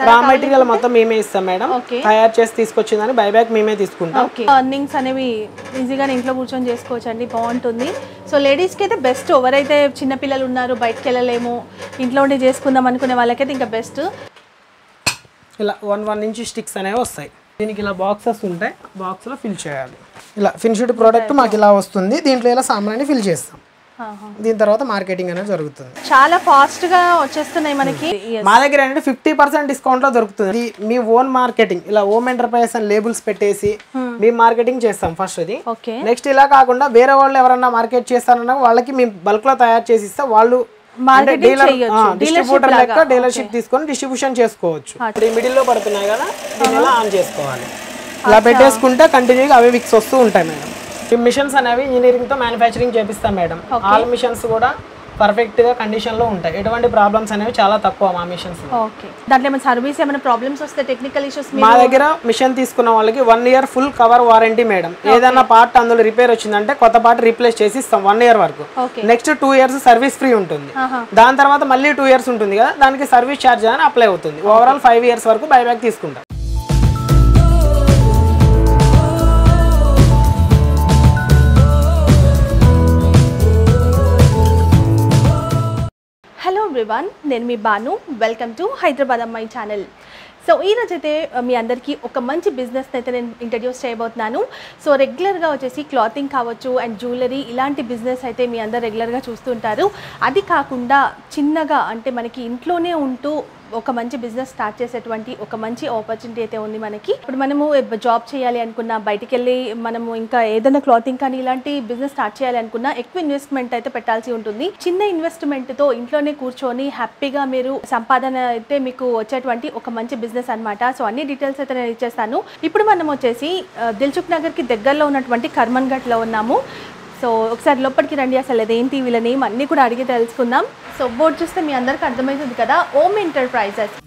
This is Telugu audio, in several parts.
రా మెటీరియల్ మొత్తం మేమే ఇస్తాం మేడం Okay. తయారు చేసి తీసుకొచ్చిందని బైబ్యాక్ మేమే తీసుకుంటాం ఓకే అర్నింగ్స్ అనేవి ఈజీగా ఇంట్లో కూర్చొని చేసుకోవచ్చు అండి బాగుంటుంది సో లేడీస్కి అయితే బెస్ట్ ఎవరైతే చిన్నపిల్లలు ఉన్నారు బయటకు వెళ్ళలేము ఇంట్లో ఉండి చేసుకుందాం అనుకునే వాళ్ళకైతే ఇంకా బెస్ట్ ఇలా వన్ వన్ ఇంచ్ స్టిక్స్ అనేవి వస్తాయి దీనికి ఇలా బాక్సెస్ ఉంటాయి బాక్స్లో ఫిల్ చేయాలి ఇలా ఫినిష్డ్ ప్రోడక్ట్ మాకు ఇలా వస్తుంది దీంట్లో ఇలా సామాన్ని ఫిల్ చేస్తాం దీని తర్వాత మార్కెటింగ్ అనేది జరుగుతుంది చాలా ఫాస్ట్ గా వచ్చేస్తున్నాయి మనకి మా దగ్గర ఏంటంటే ఫిఫ్టీ పర్సెంట్ డిస్కౌంట్ లో దొరుకుతుంది ఇది మీ ఓన్ మార్కెటింగ్ ఇలా ఓమ్ ఎంటర్ప్రైజెస్ అని లేబుల్స్ పెట్టేసి మీ మార్కెటింగ్ చేస్తాం ఫస్ట్ ఇది ఓకే నెక్స్ట్ ఇలా కాకుండా వేరే వాళ్ళు ఎవరన్నా మార్కెట్ చేస్తారన్నా వాళ్ళకి మేము బల్క్ లో తయారు చేసి ఇస్తే వాళ్ళు Marketing చేయొచ్చు. డిస్ట్రిబ్యూటర్ లెక్క డీలర్షిప్ తీసుకొని డిస్ట్రిబ్యూషన్ చేసుకోవచ్చు ఇప్పుడు ఈ మిడిల్ లో పడుతున్నాయి కదా దీన్ని ఇలా ఆన్ చేసుకోవాలి ఇలా పెట్టేసుకుంటే కంటిన్యూగా అవే విక్స్ వస్తూ ఉంటాయి మేడం ఈ మిషన్స్ అనేవి ఇంజనీరింగ్ తో మ్యానుఫ్యాక్చరింగ్ చేపిస్తాం మేడం ఆల్ మిషన్స్ కూడా పర్ఫెక్ట్ గా కండిషన్ లో ఉంటాయి ఎటువంటి ప్రాబ్లమ్స్ అనేవి చాలా తక్కువ మా మిషన్స్ ఓకే దాంట్లో ఏమైనా సర్వీస్ ఏమైనా ప్రాబ్లమ్స్ వస్తే టెక్నికల్ ఇష్యూస్ మా దగ్గర మిషన్ తీసుకున్న వాళ్ళకి one year full cover warranty madam ఏదైనా పార్ట్ అందులో రిపేర్ వచ్చిందంటే కొత్త పార్ట్ రీప్లేస్ చేసి ఇస్తాం వన్ ఇయర్ వరకు okay next two years service free ఉంటుంది ఆహా. దాని తర్వాత మళ్ళీ టూ ఇయర్స్ ఉంటుంది కదా దానికి సర్వీస్ ఛార్జ్ అని అప్లై అవుతుంది ఓవరాల్ ఫైవ్ ఇయర్స్ వరకు బైబ్యాక్ తీసుకుంటాం హలో ఎవ్రీవన్ నేను మీ బాను వెల్కమ్ టు హైదరాబాద్ అమ్మాయి ఛానల్ సో ఈరోజు అయితే మీ అందరికీ ఒక మంచి బిజినెస్ అయితే నేను ఇంట్రడ్యూస్ చేయబోతున్నాను సో రెగ్యులర్గా వచ్చేసి క్లాతింగ్ కావచ్చు అండ్ జ్యువెలరీ ఇలాంటి బిజినెస్ అయితే మీ అందరు రెగ్యులర్గా చూస్తుంటారు అది కాకుండా చిన్నగా అంటే మనకి ఇంట్లోనే ఉంటూ ఒక మంచి బిజినెస్ స్టార్ట్ చేసేటువంటి ఒక మంచి ఆపర్చునిటీ అయితే ఉంది మనకి ఇప్పుడు మనము జాబ్ చేయాలి అనుకున్నా బయటికి వెళ్ళి మనము ఇంకా ఏదైనా క్లాతింగ్ కానీ ఇలాంటి బిజినెస్ స్టార్ట్ చేయాలి అనుకున్నా ఎక్కువ ఇన్వెస్ట్మెంట్ అయితే పెట్టాల్సి ఉంటుంది చిన్న ఇన్వెస్ట్మెంట్ తో ఇంట్లోనే కూర్చొని హ్యాపీగా మీరు సంపాదన అయితే మీకు వచ్చేటువంటి ఒక మంచి బిజినెస్ అన్నమాట సో అన్ని డీటెయిల్స్ అయితే నేను ఇచ్చేస్తాను ఇప్పుడు మనం వచ్చేసి ఆ, దిల్సుఖ్ నగర్ కి దగ్గరలో ఉన్నటువంటి కర్మన్ ఘట్ లో ఉన్నాము సో ఒకసారి లోపలికి రండి అసలు అదేంటి వీళ్ళ నేమ్ అన్నీ కూడా అడిగి తెలుసుకుందాం సో బోర్డు చూస్తే మీ అందరికి అర్థమవుతుంది కదా ఓమ్ ఎంటర్ప్రైజెస్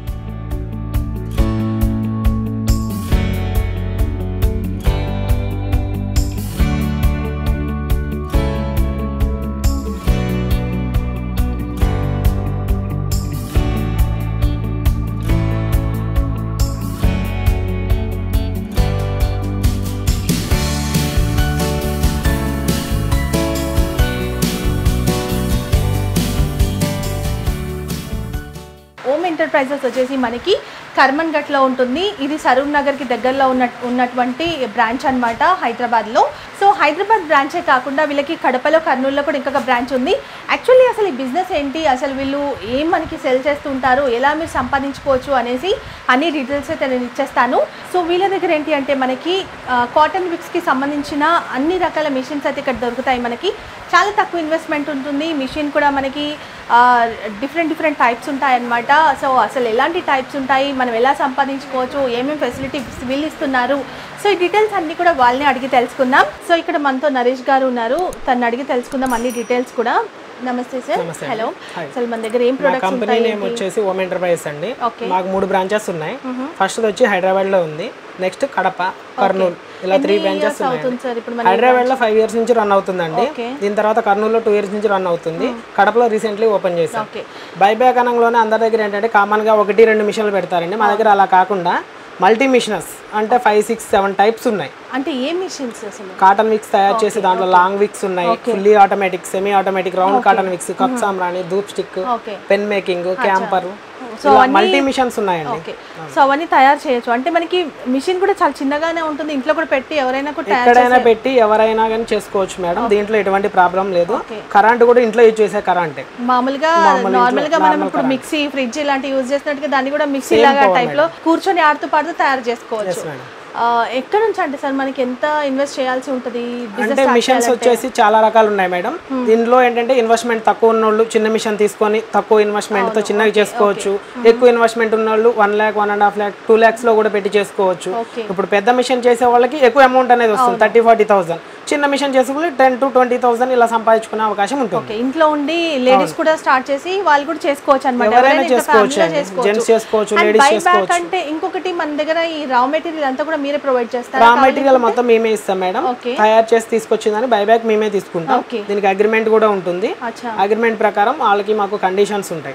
ఓమ్ ఎంటర్ప్రైజెస్ వచ్చేసి మనకి కర్మన్ ఘట్లో ఉంటుంది ఇది సరూర్ నగర్కి దగ్గరలో ఉన్న ఉన్నటువంటి బ్రాంచ్ అనమాట హైదరాబాద్లో సో హైదరాబాద్ బ్రాంచే కాకుండా వీళ్ళకి కడపలో కర్నూలులో కూడా ఇంకొక బ్రాంచ్ ఉంది యాక్చువల్లీ అసలు ఈ బిజినెస్ ఏంటి అసలు వీళ్ళు ఏం మనకి సెల్ చేస్తుంటారు ఎలా మీరు సంపాదించుకోవచ్చు అనేసి అన్ని డీటెయిల్స్ అయితే నేను ఇచ్చేస్తాను సో వీళ్ళ దగ్గర ఏంటి అంటే మనకి కాటన్ విక్స్కి సంబంధించిన అన్ని రకాల మిషన్స్ అయితే ఇక్కడ దొరుకుతాయి మనకి చాలా తక్కువ ఇన్వెస్ట్మెంట్ ఉంటుంది మిషన్ కూడా మనకి డిఫరెంట్ డిఫరెంట్ టైప్స్ ఉంటాయి అన్నమాట సో అసలు ఎలాంటి టైప్స్ ఉంటాయి మనం ఎలా సంపాదించుకోవచ్చు ఏమేమి ఫెసిలిటీస్ వీళ్ళు ఇస్తున్నారు సో ఈ డీటెయిల్స్ అన్ని కూడా వాళ్ళని అడిగి తెలుసుకుందాం సో ఇక్కడ మనతో నరేష్ గారు ఉన్నారు తను అడిగి తెలుసుకుందాం అన్ని డీటెయిల్స్ కూడా నమస్తే సార్ నమస్తే. Hello Hi. అసలు మన దగ్గర ఏం మా ప్రొడక్ట్స్ కంపెనీ ఉంటాయి నేమ్ వచ్చేసి ఓమ్ ఎంటర్ప్రైజెస్ అండి Okay. మాకు మూడు బ్రాంచెస్ ఉన్నాయి ఫస్ట్ వచ్చి హైదరాబాద్ లో ఉంది నెక్స్ట్ కడప కర్నూలు ఇలా త్రీ ఎన్ని బ్రాంచెస్ years అవుతుంది సార్ ఇప్పుడు మన హైదరాబాద్ లో ఫైవ్ ఇయర్స్ నుంచి రన్ అవుతుందండి Okay. దీని తర్వాత కర్నూలులో టూ ఇయర్స్ నుంచి రన్ అవుతుంది కడపలో రీసెంట్లీ ఓపెన్ చేశాం ఓకే బైబ్యాక్ అనంలోనే అందరి దగ్గర ఏంటంటే కామన్ గా ఒకటి రెండు మిషన్లు పెడతారండి మా దగ్గర అలా కాకుండా మల్టీ మిషనర్స్ అంటే ఫైవ్ సిక్స్ సెవెన్ టైప్స్ ఉన్నాయి అంటే ఏ మిషన్స్ అసలు కాటన్ విక్స్ తయారు చేసి దాంట్లో లాంగ్ విక్స్ ఉన్నాయి fully automatic semi automatic round cotton wicks cup సామ్రాణి ధూప్ stick okay pen making camphor so multi machines ఉన్నాయండి ఓకే సో అవన్నీ తయారు చేయొచ్చు అంటే మనకి మిషన్ కూడా చాలా చిన్నగానే ఉంటుంది ఇంట్లో కూడా పెట్టి ఎవరైనా కూడా తయారు ఎక్కడైనా పెట్టి ఎవరైనా కానీ చేసుకోవచ్చు మేడం దీంట్లో ఎటువంటి ప్రాబ్లం లేదు కరెంట్ కూడా ఇంట్లో యూజ్ చేసే కరెంటే మామూలుగా నార్మల్ గా మనం ఇప్పుడు మిక్సీ ఫ్రిడ్జ్ ఇలాంటి యూజ్ చేసినట్టుగా దాన్ని కూడా మిక్సీ లాగా టైప్ లో కూర్చొని ఆడుతూ పాడుతూ తయారు చేసుకోవచ్చు మేడం ఆ, ఎక్కడ నుంచి అంటే సార్ మనకి ఎంత ఇన్వెస్ట్ చేయాల్సి ఉంటుంది అంటే బిజినెస్ మిషన్స్ వచ్చేసి చాలా రకాలు ఉన్నాయి మేడం దీనిలో ఏంటంటే ఇన్వెస్ట్మెంట్ తక్కువ ఉన్నోళ్ళు చిన్న మిషన్ తీసుకొని తక్కువ ఇన్వెస్ట్మెంట్ తో చిన్నగా చేసుకోవచ్చు ఎక్కువ ఇన్వెస్ట్మెంట్ ఉన్నోళ్ళు one lakh one and half lakh two lakhs లో కూడా పెట్టి చేసుకోవచ్చు ఓకే ఇప్పుడు పెద్ద మిషన్ చేసే వాళ్ళకి ఎక్కువ అమౌంట్ అనేది వస్తుంది థర్టీ ఫార్టీ థౌసండ్ చిన్న మిషన్ చేసే వాళ్ళు టెన్ టు ట్వంటీ థౌసండ్ ఇలా సంపాదించుకునే అవకాశం ఉంటుంది ఓకే ఇంట్లో ఉండి లేడీస్ కూడా స్టార్ట్ చేసి వాళ్ళు కూడా చేసుకోవచ్చు అనమాట ఎవరైనా చేసుకోవచ్చు అండి. Gents చేసుకోవచ్చు, ladies చేసుకోవచ్చు. అంటే ఇంకొకటి మన దగ్గర ఈ రా మెటీరియల్ అంతా కూడా మీరే ప్రొవైడ్ చేస్తారా రా మెటీరియల్ మొత్తం మేమే ఇస్తాం మేడం ఓకే తయారు చేసి తీసుకొచ్చిందని బైబ్యాక్ మేమే తీసుకుంటాం ఓకే దీనికి అగ్రిమెంట్ కూడా ఉంటుంది అచ్చా అగ్రిమెంట్ ప్రకారం వాళ్ళకి మాకు కండిషన్స్ ఉంటాయి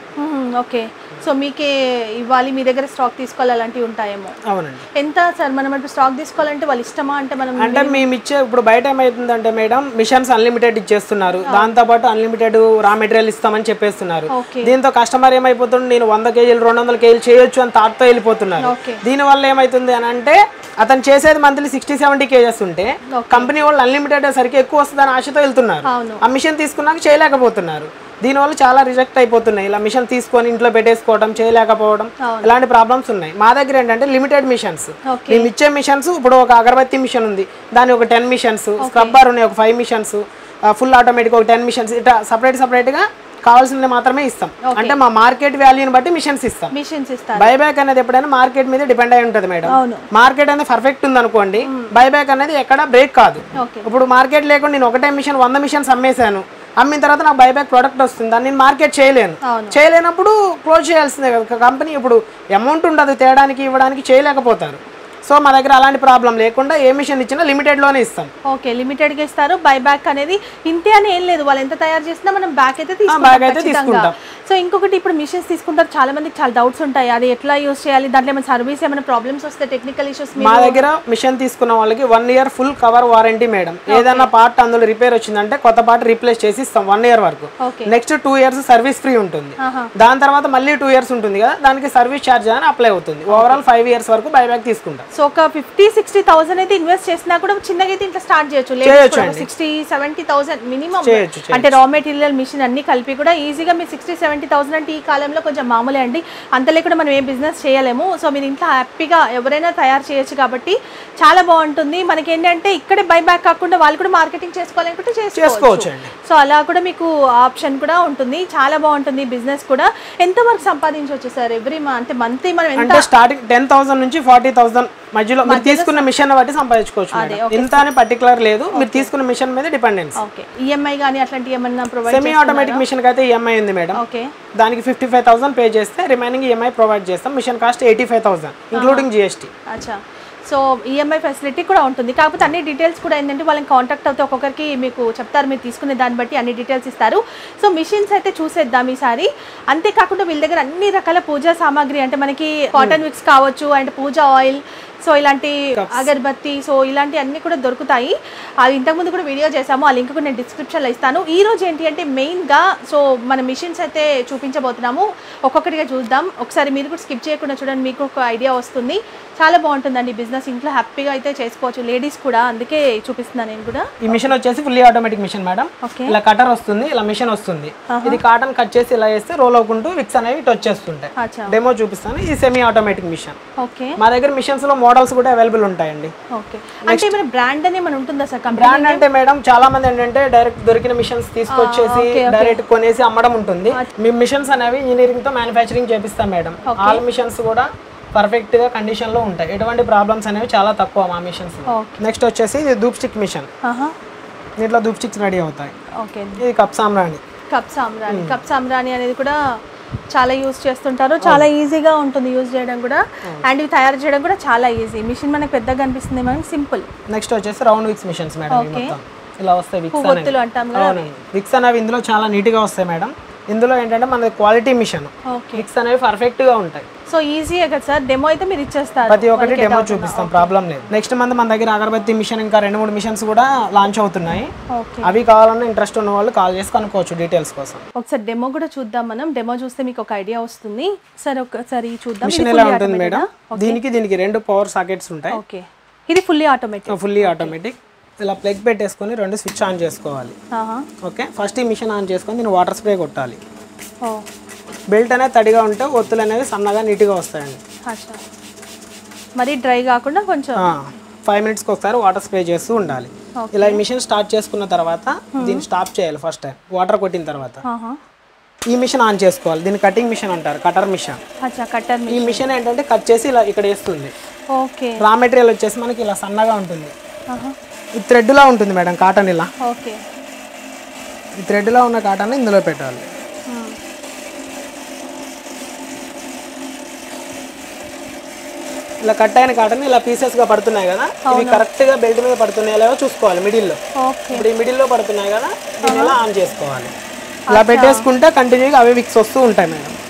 ఓకే సో మీకే ఇవ్వాలి మీ దగ్గర స్టాక్ తీసుకోవాలి అలాంటివి ఉంటాయేమో అవునండి ఎంత సార్ మనం ఇప్పుడు స్టాక్ తీసుకోవాలంటే వాళ్ళు ఇష్టమా అంటే మనం అంటే మేము ఇచ్చే ఇప్పుడు బయట ఏమవుతుందంటే మేడం మిషన్స్ అన్లిమిటెడ్ ఇచ్చేస్తున్నారు దాంతోపాటు అన్లిమిటెడ్ రా మెటీరియల్ ఇస్తామని చెప్పేస్తున్నారు ఓకే దీంతో కస్టమర్ ఏమైపోతుంది నేను వంద కేజీలు రెండు వందల కేజీలు చేయొచ్చు అని థాట్తో వెళ్ళిపోతున్నారు ఓకే దీని వల్ల ఏమైతుంది అని అంటే అతను చేసేది మంత్లీ సిక్స్టీ సెవెంటీ కేజెస్ ఉంటే కంపెనీ వాళ్ళు అన్లిమిటెడ్ సరికి ఎక్కువ వస్తుందని ఆశతో వెళ్తున్నారు అవును ఆ మిషన్ తీసుకున్నాక చేయలేకపోతున్నారు దీనివల్ల చాలా రిజెక్ట్ అయిపోతున్నాయి ఇలా మిషన్ తీసుకొని ఇంట్లో పెట్టేసుకోవడం చేయలేకపోవడం అవును. ఇలాంటి ప్రాబ్లమ్స్ ఉన్నాయి మా దగ్గర ఏంటంటే లిమిటెడ్ మిషన్స్ ఓకే మేము ఇచ్చే మిషన్స్ ఇప్పుడు ఒక అగరబత్తి మిషన్ ఉంది దాని ఒక టెన్ మిషన్స్ స్క్రబ్బర్ ఉన్నాయి ఒక ఫైవ్ మిషన్స్ ఫుల్ ఆటోమేటిక్ ఒక టెన్ మిషన్స్ ఇట్లా సపరేట్ సపరేట్ గా కావాల్సింది మాత్రమే ఇస్తాం అంటే మా మార్కెట్ వాల్యూని బట్టి మిషన్స్ ఇస్తాం మిషన్స్ ఇస్తారు బైబ్యాక్ అనేది ఎప్పుడైనా మార్కెట్ మీద డిపెండ్ అయి ఉంటుంది మేడం అవును మార్కెట్ అనేది పర్ఫెక్ట్ ఉంది అనుకోండి బైబ్యాక్ అనేది ఎక్కడ బ్రేక్ కాదు ఓకే ఇప్పుడు మార్కెట్ లేకుండా నేను ఒకటే మిషన్ వంద మిషన్స్ అమ్మేశాను అమ్మిన తర్వాత నాకు బైబ్యాక్ ప్రోడక్ట్ వస్తుంది దాన్ని నేను మార్కెట్ చేయలేను అవును చేయలేనప్పుడు క్లోజ్ చేయాల్సిందే కదా కంపెనీ ఇప్పుడు అమౌంట్ ఉండదు తేయడానికి ఇవ్వడానికి చేయలేకపోతారు సో మా దగ్గర అలాంటి ప్రాబ్లం లేకుండా ఏ మిషన్ ఇచ్చినా లిమిటెడ్లోనే ఇస్తాం ఓకే లిమిటెడ్ గా ఇస్తారు బై బ్యాక్ అనేది ఇంతే అని ఏం లేదు వాళ్ళు ఎంత తయారు చేసినా మనం బ్యాక్ అయితే back అయితే తీసుకుంటాం తీసుకుంటాం. సో ఇంకొకటి ఇప్పుడు మిషన్స్ తీసుకుంటారు చాలా మందికి చాలా డౌట్స్ ఉంటాయి అది ఎట్లా యూస్ చేయాలి దాంట్లో ఏమైనా సర్వీస్ ఏమైనా ప్రాబ్లమ్స్ వస్తే టెక్నికల్ ఇష్యూస్ మా దగ్గర మిషన్ తీసుకున్న వాళ్ళకి one year full cover warranty madam ఏదైనా పార్ట్ అందులో రిపేర్ వచ్చిందంటే కొత్త పార్ట్ రీప్లేస్ చేసి ఇస్తాం వన్ ఇయర్ వరకు okay next two years service free ఉంటుంది ఆహా దాని తర్వాత మళ్ళీ టూ ఇయర్స్ ఉంటుంది కదా దానికి సర్వీస్ ఛార్జ్ అని అప్లై అవుతుంది ఓవరాల్ ఫైవ్ ఇయర్స్ వరకు బైబ్యాక్ తీసుకుంటాం సో ఒక ఫిఫ్టీ సిక్స్టీ థౌసండ్ అయితే ఇన్వెస్ట్ చేసినా కూడా చిన్నగా అయితే ఇట్లా స్టార్ట్ చేయొచ్చు చేయొచ్చు సిక్స్టీ సెవెంటీ థౌసండ్ మినిమం చేయొచ్చు, అంటే రా మెటీరియల్ మిషన్ అన్ని కలిపి కూడా ఈజీగా మీరు సిక్స్టీ సెవెంటీ థౌసండ్ అంటే ఈ కాలంలో కొంచెం మామూలే అండి అంత లేకుండా మనం ఏ బిజినెస్ చేయలేము సో మీరు ఇంట్లో హ్యాపీగా ఎవరైనా తయారు చేయొచ్చు కాబట్టి చాలా బాగుంటుంది మనకి ఏంటంటే ఇక్కడే బై బ్యాక్ కాకుండా వాళ్ళు కూడా మార్కెటింగ్ చేసుకోవాలనుకుంటే చేసుకోవచ్చు చేసుకోవచ్చు అండి సో అలా కూడా మీకు ఆప్షన్ కూడా ఉంటుంది చాలా బాగుంటుంది బిజినెస్ కూడా ఎంత వరకు సంపాదించవచ్చు సార్ ఎవ్రీ అంటే మంత్లీ మనం ఎంత అంటే స్టార్టింగ్ టెన్ థౌసండ్ నుంచి ఫార్టీ థౌసండ్ మధ్యలో మీరు తీసుకున్న మిషన్ బట్టి సంపాదించుకోవచ్చు మేడం. ఇంత అని పర్టికులర్ లేదు మీరు తీసుకున్న మిషన్ మీద డిపెండెన్స్ ఓకే ఈఎంఐ కానీ అట్లాంటి ఏమన్నా ప్రొవైడ్ సెమీ ఆటోమేటిక్ మిషన్ కి అయితే ఈఎంఐ ఉంది మేడం ఓకే దానికి ఫిఫ్టీ ఫైవ్ థౌసండ్ పే చేస్తే రిమైనింగ్ ఈఎంఐ ప్రొవైడ్ చేస్తాం machine cost eighty five thousand including GST అచ్చా సో ఈఎంఐ ఫెసిలిటీ కూడా ఉంటుంది కాకపోతే అన్ని డీటెయిల్స్ కూడా ఏంటంటే వాళ్ళని కాంటాక్ట్ అవుతే ఒక్కొక్కరికి మీకు చెప్తారు మీరు తీసుకునే దాన్ని బట్టి అన్ని డీటెయిల్స్ ఇస్తారు సో మిషన్స్ అయితే చూసేద్దాం ఈసారి అంతేకాకుండా వీళ్ళ దగ్గర అన్ని రకాల పూజా సామాగ్రి అంటే మనకి కాటన్ విక్స్ కావచ్చు అండ్ పూజా ఆయిల్ సో ఇలాంటి అగరబత్తి సో ఇలాంటి అన్ని కూడా దొరుకుతాయి అది ఇంతకుముందు కూడా వీడియో చేసాము ఆ లింక్ కూడా నేను డిస్క్రిప్షన్లో ఇస్తాను ఈ రోజు ఏంటి అంటే మెయిన్గా సో మన మిషన్స్ అయితే చూపించబోతున్నాము ఒక్కొక్కటిగా చూద్దాం ఒకసారి మీరు కూడా స్కిప్ చేయకుండా చూడండి మీకు ఒక ఐడియా వస్తుంది చాలా బాగుంటుందండి బిజినెస్ ఇంట్లో హ్యాపీగా అయితే చేసుకోవచ్చు లేడీస్ కూడా అందుకే చూపిస్తున్నాను నేను కూడా ఈ మిషన్ వచ్చేసి fully automatic machine madam okay ఇలా కటర్ వస్తుంది ఇలా మిషన్ వస్తుంది ఇది కాటన్ కట్ చేసి ఇలా వేస్తే రోల్ అవ్వకుంటూ విక్స్ అనేవి ఇటు వచ్చేస్తుంటాయి అచ్చా డెమో చూపిస్తాను ఇది సెమీ ఆటోమేటిక్ మిషన్ ఓకే మా దగ్గర మిషన్స్ లో మోడల్స్ కూడా అవైలబుల్ ఉంటాయండి ఓకే అంటే మన బ్రాండ్ అనే మన ఉంటుందా సార్ కంపెనీ బ్రాండ్ అంటే మేడం చాలా మంది ఏంటంటే డైరెక్ట్ దొరికిన మిషన్స్ తీసుకొచ్చేసి డైరెక్ట్ కొనేసి అమ్మడం ఉంటుంది మీ మిషన్స్ అనేవి ఇంజనీరింగ్ తో మ్యానుఫ్యాక్చరింగ్ చేపిస్తాం మేడం ఆల్ మిషన్స్ కూడా పర్ఫెక్ట్ గా కండిషన్ లో ఉంటాయి ఎటువంటి ప్రాబ్లమ్స్ అనేవి చాలా తక్కువ మా మిషన్స్ ఓకే నెక్స్ట్ వచ్చేసి ఇది ధూప్ స్టిక్ మిషన్ ఆహా దీంట్లో ధూప్ స్టిక్స్ రెడీ అవుతాయి ఓకే ఇది కప్ సామ్రాణి కప్ సామ్రాణి కప్ సామ్రాణి అనేది కూడా చాలా యూజ్ చేస్తుంటారు చాలా ఈజీగా ఉంటుంది యూజ్ చేయడం కూడా అండ్ ఇవి తయారు చేయడం కూడా చాలా ఈజీ మిషన్ మనకు పెద్దగా అనిపిస్తుంది మనం సింపుల్ నెక్స్ట్ వచ్చేసి రౌండ్ విక్స్ మిషన్స్ మేడం ఇవి Okay. మొత్తం ఇలా వస్తాయి విక్స్ అనేవి ఒత్తులు అంటాం కదా అవునండి విక్స్ అనేవి ఇందులో చాలా నీట్ గా వస్తాయి మేడం ఇందులో ఏంటంటే మనది క్వాలిటీ మిషన్ ఓకే విక్స్ అనేవి పర్ఫెక్ట్ గా ఉంటాయి సో ఈజీయే కదా సార్ డెమో అయితే మీరు ఇచ్చేస్తారు ప్రతి ఒక్కటి డెమో చూపిస్తాం ప్రాబ్లం లేదు నెక్స్ట్ మంత్ మన దగ్గర అగరబత్తి మిషన్ ఇంకా రెండు మూడు మిషన్స్ కూడా లాంచ్ అవుతున్నాయి ఓకే అవి కావాలన్నా ఇంట్రెస్ట్ ఉన్న వాళ్ళు కాల్ చేసి కనుక్కోవచ్చు డీటెయిల్స్ కోసం ఒకసారి డెమో కూడా చూద్దాం మనం డెమో చూస్తే మీకు ఒక ఐడియా వస్తుంది సరే ఒకసారి చూద్దాం ఇది మిషన్ ఎలా fully ఉంటుంది automated మేడం ఆ? దీనికి దీనికి రెండు పవర్ సాకెట్స్ ఉంటాయి ఓకే ఇది ఫుల్లీ ఆటోమేటిక్ ఫుల్లీ ఆటోమేటిక్ ఇలా ప్లగ్ పెట్టేసుకొని రెండు స్విచ్ ఆన్ చేసుకోవాలి ఓకే ఫస్ట్ ఈ మిషన్ ఆన్ చేసుకొని దీన్ని వాటర్ స్ప్రే కొట్టాలి ఓ బెల్ట్ అనేది తడిగా ఉంటే ఒత్తులు అనేవి సన్నగా నీట్గా వస్తాయండి అచ్చా మరి డ్రై కాకుండా కొంచెం ఫైవ్ మినిట్స్కి ఒకసారి వాటర్ స్ప్రే చేస్తూ ఉండాలి ఇలా ఈ మిషన్ స్టార్ట్ చేసుకున్న తర్వాత దీన్ని స్టాప్ చేయాలి ఫస్ట్ టైం వాటర్ కొట్టిన తర్వాత ఆహా. ఈ మిషన్ ఆన్ చేసుకోవాలి దీన్ని కటింగ్ మిషన్ అంటారు కటర్ మిషన్ అచ్చా కట్టర్ ఈ మిషన్ ఏంటంటే కట్ చేసి ఇలా ఇక్కడ వేస్తుంది ఓకే రా మెటీరియల్ వచ్చేసి మనకి ఇలా సన్నగా ఉంటుంది ఆహా. ఈ థ్రెడ్లా ఉంటుంది మేడం కాటన్ ఇలా ఓకే ఈ థ్రెడ్లా ఉన్న కాటన్ ఇందులో పెట్టాలి మ్మ్. ఇలా కట్ అయిన కాటన్ ఇలా పీసెస్ గా పడుతున్నాయి కదా ఇవి కరెక్ట్ గా బెల్ట్ మీద పడుతున్నాయో లేవో చూసుకోవాలి మిడిల్ లో ఓకే ఇప్పుడు ఈ మిడిల్ లో పడుతున్నాయి కదా దీన్ని ఇలా ఆన్ చేసుకోవాలి ఇలా పెట్టేసుకుంటే కంటిన్యూగా అవే విక్స్ వస్తూ ఉంటాయి మేడం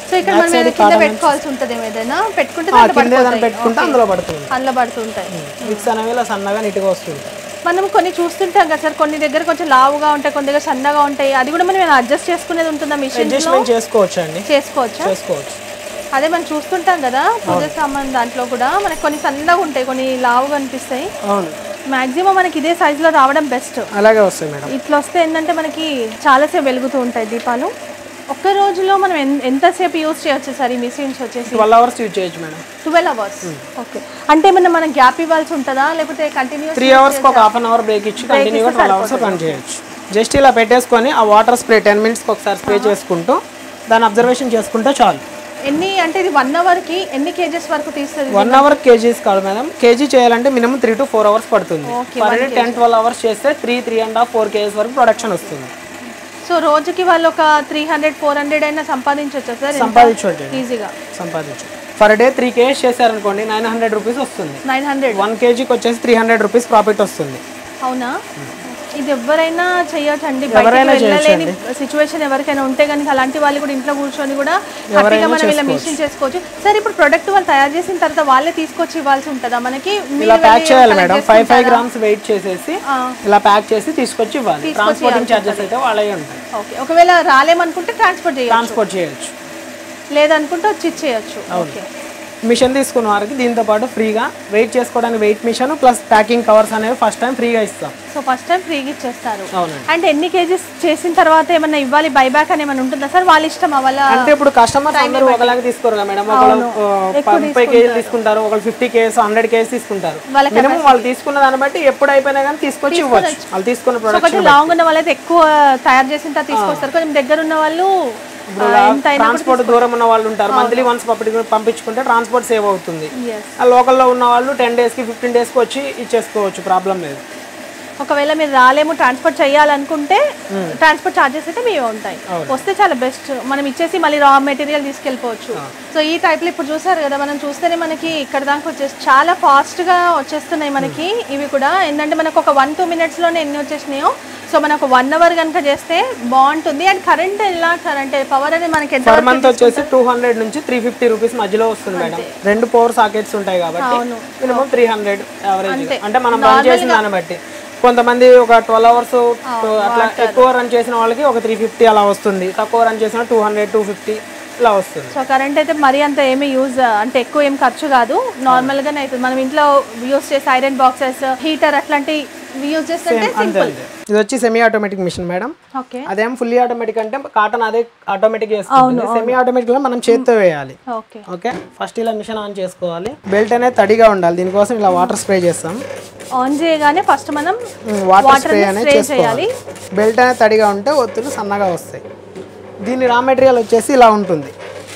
సో ఇక్కడ మనం ఏదైనా కింద పెట్టుకోవాల్సి ఉంటుంది ఏదైనా పెట్టుకుంటే దాంట్లో కింద ఏదైనా పడిపోతాయి. పెట్టుకుంటే అందులో పడుతుంది అందులో పడుతుంటాయి విక్స్ అనేవి ఇలా సన్నగా నీట్గా వస్తుంది మనం కొన్ని చూస్తుంటాం కదా సార్ కొన్ని దగ్గర కొంచెం లావుగా ఉంటాయి కొన్ని దగ్గర సన్నగా ఉంటాయి అది కూడా మనం అడ్జస్ట్ చేసుకునేది ఉంటుందా మిషన్ అడ్జస్ట్మెంట్ చేసుకోవచ్చు అండి చేసుకోవచ్చా చేసుకోవచ్చు అదే మనం చూస్తుంటాం కదా పూజ సామాన్ దాంట్లో కూడా మనకి కొన్ని సన్నగా ఉంటాయి కొన్ని లావుగా అనిపిస్తాయి అవును మాక్సిమం మనకి ఇదే సైజులో రావడం బెస్ట్ అలాగే వస్తాయి మేడం ఇట్లా వస్తే ఏంటంటే మనకి చాలాసేపు వెలుగుతూ ఉంటాయి దీపాలు ఒక్క రోజులో మనం ఎన్- ఎంతసేపు యూజ్ చేయొచ్చు సార్ ఈ మిషన్స్ వచ్చేసి ట్వెల్వ్ అవర్స్ యూజ్ చేయొచ్చు మేడం ట్వెల్వ్ అవర్స్ ఓకే అంటే ఏమన్నా మనం గ్యాప్ ఇవ్వాల్సి ఉంటుందా లేకపోతే కంటిన్యూస్ త్రీ అవర్స్కి ఒక హాఫ్ అన్ అవర్ బ్రేక్ ఇచ్చి కంటిన్యూగా ట్వెల్వ్ అవర్స్ రన్ చేయొచ్చు జస్ట్ ఇలా పెట్టేసుకొని ఆ వాటర్ స్ప్రే టెన్ మినిట్స్కి ఒకసారి స్ప్రే చేసుకుంటూ దాన్ని అబ్జర్వేషన్ చేసుకుంటే చాలు ఎన్ని అంటే ఇది వన్ అవర్ కి ఎన్ని కేజెస్ వరకు తీస్తుంది వన్ అవర్ కేజీస్ కాదు మేడం కేజీ చేయాలంటే minimum three to four hours పడుతుంది Okay, per day ten twelve hours చేస్తే three three and half four kgs వరకు ప్రొడక్షన్ వస్తుంది సో రోజుకి వాళ్ళు ఒక త్రీ హండ్రెడ్ ఫోర్ హండ్రెడ్ అయినా సంపాదించవచ్చు సార్ సంపాదించవచ్చు ఈజీగా సంపాదించు పర్ డే త్రీ కేజీస్ చేశారనుకోండి నైన్ హండ్రెడ్ రూపీస్ వస్తుంది నైన్ హండ్రెడ్ వన్ కేజీకి వచ్చేసి త్రీ హండ్రెడ్ రూపీస్ ప్రాఫిట్ వస్తుంది అవునా ఇది ఎవరైనా చేయొచ్చండి బయటకి వెళ్ళలేని సిచ్యువేషన్ ఎవరికైనా ఉంటే కనుక అలాంటి వాళ్ళు కూడా ఇంట్లో కూర్చొని కూడా హ్యాపీగా మనం ఇలా మిషన్ చేసుకోవచ్చు సార్ ఇప్పుడు ప్రొడక్ట్ వాళ్ళు తయారు చేసిన తర్వాత వాళ్ళే తీసుకొచ్చి ఇవ్వాల్సి ఉంటుందా మనకి మీరు ఇలా ప్యాక్ వెళ్ళి చేయాలి collect madam five five grams weight చేసేసి ఆ. ఇలా ప్యాక్ చేసి తీసుకొచ్చి ఇవ్వాలి ట్రాన్స్పోర్టింగ్ ఛార్జెస్ అయితే వాళ్ళే ఉంటాయి ఓకే ఒకవేళ రాలేమనుకుంటే ట్రాన్స్పోర్ట్ చేయాలి ట్రాన్స్పోర్ట్ చేయొచ్చు లేదనుకుంటే వచ్చి ఇచ్చేయచ్చు ఓకే మిషన్ తీసుకున్న వారికి దీంతో పాటు ఫ్రీగా వెయిట్ చేసుకోవడానికి weight machine plus packing covers అనేవి ఫస్ట్ టైం ఫ్రీగా ఇస్తాం సో ఫస్ట్ టైం ఫ్రీగా ఇచ్చేస్తారు అవునండి అంటే ఎన్ని కేజీస్ చేసిన తర్వాత ఏమన్నా ఇవ్వాలి బైబ్యాక్ అని ఏమైనా ఉంటుందా సార్ వాళ్ళ ఇష్టం వాళ్ళ అంటే ఇప్పుడు కస్టమర్స్ అందరూ ఒకలాగా తీసుకోరు కదా మేడం ఒకళ్ళు ఆ, ముప్పై కేజీలు తీసుకుంటారు ఒకళ్ళు ఫిఫ్టీ కేజీస్ హండ్రెడ్ కేజీస్ తీసుకుంటారు వాళ్ళ మినిమం వాళ్ళు తీసుకున్న దాన్ని బట్టి ఎప్పుడు అయిపోయినా కానీ తీసుకొచ్చి ఇవ్వచ్చు వాళ్ళు తీసుకున్న సో ప్రొడక్ట్ కొంచెం లాంగ్ ఉన్న వాళ్ళైతే ఎక్కువ తయారు చేసిన తర్వాత తీసుకొస్తారు కొంచెం దగ్గర ఉన్న వాళ్ళు ఆ, ఎంత అయినా ట్రాన్స్పోర్ట్ దూరం ఉన్న వాళ్ళు ఉంటారు మంత్లీ వన్స్ పంపించుకుంటే ట్రాన్స్పోర్ట్ సేవ్ అవుతుంది Yes. ఆ లోకల్లో ఉన్న వాళ్ళు టెన్ డేస్కి ఫిఫ్టీన్ డేస్కి వచ్చి ఇచ్చేసుకోవచ్చు ప్రాబ్లం లేదు ఒకవేళ మీరు రాలేము ట్రాన్స్పోర్ట్ చేయాలనుకుంటే ట్రాన్స్పోర్ట్ ఛార్జెస్ అయితే మీవే ఉంటాయి వస్తే చాలా బెస్ట్ మనం ఇచ్చేసి మళ్ళీ రా మెటీరియల్ తీసుకెళ్ళిపోవచ్చు సో ఈ టైప్లో ఇప్పుడు చూసారు కదా మనం చూస్తేనే మనకి ఇక్కడ దాకా వచ్చేసి చాలా ఫాస్ట్గా వచ్చేస్తున్నాయి మనకి ఇవి కూడా ఏంటంటే మనకు ఒక వన్ టూ మినిట్స్లోనే ఎన్ని వచ్చేసినాయో సో మనకు వన్ అవర్ కనుక చేస్తే బాగుంటుంది అండ్ కరెంట్ ఎలా కరెంట్ పవర్ అనేది మనకి ఎంత పర్ మంత్ వచ్చేసి టూ హండ్రెడ్ నుంచి త్రీ ఫిఫ్టీ రూపీస్ మధ్యలో వస్తుంది మేడం రెండు పవర్ సాకెట్స్ ఉంటాయి కాబట్టి మినిమం త్రీ హండ్రెడ్ యావరేజ్ అంటే మనం రన్ చేసిన దాన్ని బట్టి కొంతమంది ఒక ట్వెల్వ్ అవర్స్ అట్లా ఎక్కువ రన్ చేసిన వాళ్ళకి ఒక త్రీ ఫిఫ్టీ అలా వస్తుంది తక్కువ రన్ చేసిన టూ హండ్రెడ్ టూ ఫిఫ్టీ ఇలా వస్తుంది సో కరెంట్ అయితే మరీ అంత ఏమీ యూజ్ అంటే ఎక్కువ ఏం ఖర్చు కాదు నార్మల్గానే అవుతుంది మనం ఇంట్లో యూజ్ చేసే ఐరన్ బాక్సెస్ హీటర్ అట్లాంటి యూజ్ చేస్తుంటే అంతే సింపుల్ అంతే ఇది వచ్చి semi automatic machine madam okay అదేం ఫుల్లీ ఆటోమేటిక్ అంటే కాటన్ అదే ఆటోమేటిక్ చేస్తుంది సెమీ ఆటోమేటిక్ లో మనం చేత్తో వేయాలి ఓకే ఓకే ఫస్ట్ ఇలా మిషన్ ఆన్ చేసుకోవాలి బెల్ట్ అనేది తడిగా ఉండాలి దీనికోసం ఇలా వాటర్ స్ప్రే చేస్తాం ఆన్ చేయగానే ఫస్ట్ మనం వాటర్ Water స్ప్రే ని అనేది spray చేసుకోవాలి బెల్ట్ అనేది తడిగా ఉంటే ఒత్తులు సన్నగా వస్తాయి దీని రా మెటీరియల్ వచ్చేసి ఇలా ఉంటుంది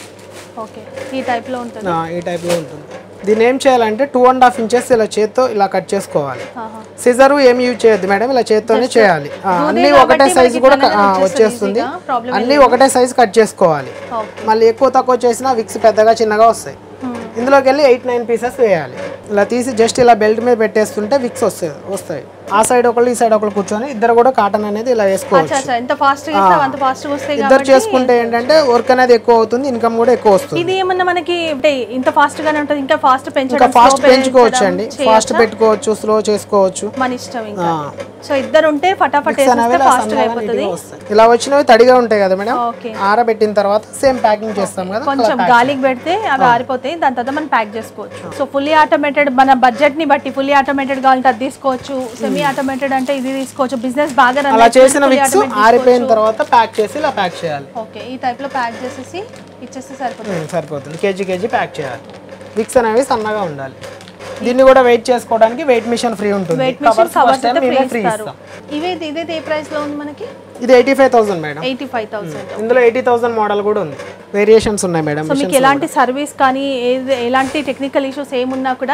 ఓకే ఈ టైప్లో ఉంటుంది ఆ, ఈ టైప్లో ఉంటుంది దీన్ని ఏం చేయాలంటే టూ అండ్ హాఫ్ ఇంచెస్ ఇలా చేత్తో ఇలా కట్ చేసుకోవాలి ఆహా. సిజరు ఏం యూజ్ చేయొద్దు మేడం ఇలా చేత్తోనే చేయాలి ఆ, అన్నీ ఒకటే సైజు కూడా ఆ, వచ్చేస్తుంది ప్రాబ్లం అన్నీ ఒకటే సైజు కట్ చేసుకోవాలి ఓకే మళ్ళీ ఎక్కువ తక్కువ చేసినా విక్స్ పెద్దగా చిన్నగా వస్తాయి ఇందులోకి వెళ్ళి ఎయిట్ నైన్ పీసెస్ వేయాలి ఇలా తీసి జస్ట్ ఇలా బెల్ట్ మీద పెట్టేస్తుంటే విక్స్ వస్తాయి వస్తాయి ఆ సైడ్ ఒకళ్ళు ఈ సైడ్ ఒకళ్ళు కూర్చొని ఇద్దరు కూడా కాటన్ అనేది ఇలా వేసుకోవచ్చు అచ్చా అచ్చా ఎంత ఫాస్ట్గా ఇస్తాం అంత ఫాస్ట్గా వస్తాయి ఇద్దరు కాబట్టి చేసుకుంటే ఏంటంటే వర్క్ అనేది ఎక్కువ అవుతుంది ఇన్కమ్ కూడా ఎక్కువ వస్తుంది ఇది ఏమన్నా మనకి అంటే ఇంత ఫాస్ట్ గానే ఉంటుంది ఇంకా ఫాస్ట్ ఇంకా పెంచడం ఫాస్ట్ slow పెంచుకోవచ్చు పెంచడం అండి చేయొచ్చా? ఫాస్ట్ పెట్టుకోవచ్చు స్లో చేసుకోవచ్చు మన ఇష్టం ఇంకా ఆ. సో ఇద్దరు ఉంటే ఫటాఫట్ Mix అనేవి వేసేస్తే ఇలా ఫాస్ట్ గా సన్నగా అయిపోతుంది నీట్గా వస్తాయి. ఇలా వచ్చినవి తడిగా ఉంటాయి కదా మేడం ఓకే ఆరబెట్టిన తర్వాత సేమ్ ప్యాకింగ్ చేస్తాం కదా కొంచెం గాలికి పెడితే అవి ఆరిపోతాయి దాని తర్వాత మనం ప్యాక్ చేసుకోవచ్చు సో ఫుల్లీ ఆటోమేటెడ్ మన బడ్జెట్ ని బట్టి ఫుల్లీ ఆటోమేటెడ్ కావాలంటే అది తీసుకోవచ్చు సెమీ ఆటోమేటెడ్ అంటే ఇది తీసుకోవచ్చు బిజినెస్ బాగా రన్ అలా చేసిన విక్స్ ఆరిపోయిన తర్వాత ప్యాక్ చేసి ఇలా ప్యాక్ చేయాలి ఓకే ఈ టైప్ లో ప్యాక్ చేసేసి ఇచ్చేస్తే సరిపోతుంది ఉమ్, సరిపోతుంది కేజీ కేజీ ప్యాక్ చేయాలి విక్స్ అనేవి సన్నగా ఉండాలి దీన్ని కూడా వెయిట్ చేసుకోవడానికి వెయిట్ మిషన్ ఫ్రీ ఉంటుంది weight machine Covers covers first time అయితే ఫ్రీ మేమే ఫ్రీ ఇస్తారు ఇస్తాం ఇవే ఇదైతే ఏ ప్రైస్ లో ఉంది మనకి ఇది eighty five thousand madam eighty five thousand ఇందులో ఎయిటీ థౌసండ్ మోడల్ కూడా ఉంది వేరియేషన్స్ ఉన్నాయి మేడం సో మీకు ఎలాంటి సర్వీస్ కానీ ఏది ఎలాంటి టెక్నికల్ ఇష్యూస్ ఏమున్నా కూడా